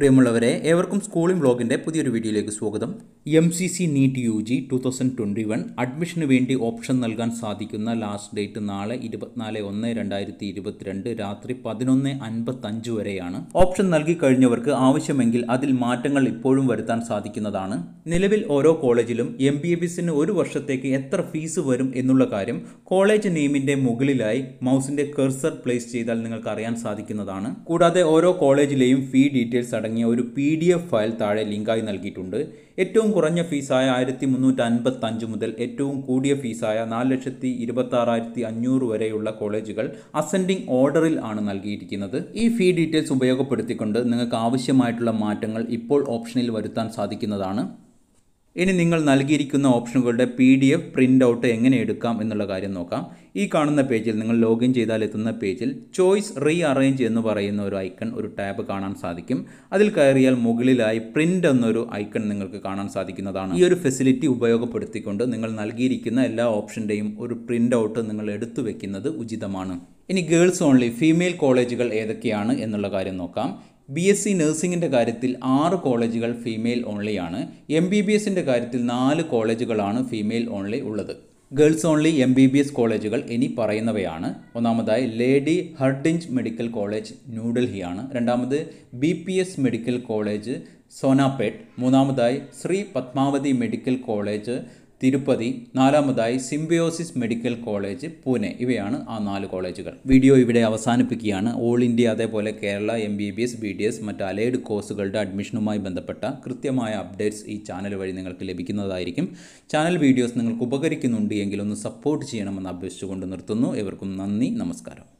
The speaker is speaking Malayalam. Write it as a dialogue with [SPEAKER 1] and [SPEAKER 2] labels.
[SPEAKER 1] പ്രിയമുള്ളവരെ ഏവർക്കും സ്കൂളിംഗ് വ്ളോഗിൻ്റെ പുതിയൊരു വീഡിയോയിലേക്ക് സ്വാഗതം M C C NEET U G two thousand twenty one അഡ്മിഷന് വേണ്ടി ഓപ്ഷൻ നൽകാൻ സാധിക്കുന്ന ലാസ്റ്റ് ഡേറ്റ് നാളെ ഇരുപത്തിനാല് ഒന്ന് രണ്ടായിരത്തി ഇരുപത്തിരണ്ട് രാത്രി പതിനൊന്ന് അൻപത്തഞ്ച് വരെയാണ് ഓപ്ഷൻ നൽകി കഴിഞ്ഞവർക്ക് ആവശ്യമെങ്കിൽ അതിൽ മാറ്റങ്ങൾ ഇപ്പോഴും വരുത്താൻ സാധിക്കുന്നതാണ് നിലവിൽ ഓരോ കോളേജിലും എം ബി ബി എസിന് ഒരു വർഷത്തേക്ക് എത്ര ഫീസ് വരും എന്നുള്ള കാര്യം കോളേജ് നെയിമിന്റെ മുകളിലായി മൗസിന്റെ കെർസർ പ്ലേസ് ചെയ്താൽ നിങ്ങൾക്ക് അറിയാൻ സാധിക്കുന്നതാണ് കൂടാതെ ഓരോ കോളേജിലെയും ഫീ ഡീറ്റെയിൽസ് അടങ്ങിയ ഒരു പി ഡി എഫ് ഫയൽ താഴെ ലിങ്കായി നൽകിയിട്ടുണ്ട് ഏറ്റവും കുറഞ്ഞ ഫീസായ ആയിരത്തി മുന്നൂറ്റി അൻപത്തി അഞ്ച് മുതൽ ഏറ്റവും കൂടിയ ഫീസായ നാല് ലക്ഷത്തി ഇരുപത്തി ആറായിരത്തി അഞ്ഞൂറ് വരെയുള്ള കോളേജുകൾ അസെൻഡിംഗ് ഓർഡറിൽ ആണ് നൽകിയിരിക്കുന്നത് ഈ ഫീ ഡീറ്റെയിൽസ് ഉപയോഗപ്പെടുത്തിക്കൊണ്ട് നിങ്ങൾക്ക് ആവശ്യമായിട്ടുള്ള മാറ്റങ്ങൾ ഇപ്പോൾ ഓപ്ഷനിൽ വരുത്താൻ സാധിക്കുന്നതാണ് ഇനി നിങ്ങൾ നൽകിയിരിക്കുന്ന ഓപ്ഷനുകളുടെ P D F print out എങ്ങനെ എടുക്കാം എന്നുള്ള കാര്യം നോക്കാം ഈ കാണുന്ന പേജിൽ നിങ്ങൾ ലോഗിൻ ചെയ്താൽ എത്തുന്ന പേജിൽ ചോയ്സ് റീ അറേഞ്ച് എന്ന് പറയുന്ന ഒരു ഐക്കൺ ഒരു ടാബ് കാണാൻ സാധിക്കും അതിൽ കയറിയാൽ മുകളിലായി പ്രിൻ്റ് എന്നൊരു ഐക്കൺ നിങ്ങൾക്ക് കാണാൻ സാധിക്കുന്നതാണ് ഈ ഒരു ഫെസിലിറ്റി ഉപയോഗപ്പെടുത്തിക്കൊണ്ട് നിങ്ങൾ നൽകിയിരിക്കുന്ന എല്ലാ ഓപ്ഷൻ്റെയും ഒരു പ്രിൻ്റ് ഔട്ട് നിങ്ങൾ എടുത്തു വെക്കുന്നത് ഉചിതമാണ് ഇനി ഗേൾസ് ഓൺലി ഫീമെയിൽ കോളേജുകൾ ഏതൊക്കെയാണ് എന്നുള്ള കാര്യം നോക്കാം ബി എസ് സി നഴ്സിംഗിൻ്റെ കാര്യത്തിൽ ആറ് കോളേജുകൾ ഫീമെയിൽ ഓൺലിയാണ് എം ബി ബി എസിൻ്റെ കാര്യത്തിൽ നാല് കോളേജുകളാണ് ഫീമെയിൽ ഓൺലി ഉള്ളത് girls only M B B S കോളേജുകൾ ഇനി പറയുന്നവയാണ് ഒന്നാമതായി ലേഡി ഹർഡിഞ്ച് മെഡിക്കൽ കോളേജ് ന്യൂഡൽഹിയാണ് രണ്ടാമത് B P S Medical College Sonipat മൂന്നാമതായി ശ്രീ പത്മാവതി മെഡിക്കൽ കോളേജ് തിരുപ്പതി നാലാമതായി സിംബിയോസിസ് മെഡിക്കൽ കോളേജ് പൂനെ ഇവയാണ് ആ നാല് കോളേജുകൾ വീഡിയോ ഇവിടെ അവസാനിപ്പിക്കുകയാണ് ഓൾ ഇന്ത്യ അതേപോലെ Kerala M B B S B D S മറ്റ് അലൈഡ് കോഴ്സുകളുടെ അഡ്മിഷനുമായി ബന്ധപ്പെട്ട കൃത്യമായ അപ്ഡേറ്റ്സ് ഈ ചാനൽ വഴി നിങ്ങൾക്ക് ലഭിക്കുന്നതായിരിക്കും ചാനൽ വീഡിയോസ് നിങ്ങൾക്ക് ഉപകരിക്കുന്നുണ്ട് എങ്കിൽ ഒന്ന് സപ്പോർട്ട് ചെയ്യണമെന്ന് അഭ്യസിച്ചുകൊണ്ട് നിർത്തുന്നു എവർക്കും നന്ദി നമസ്കാരം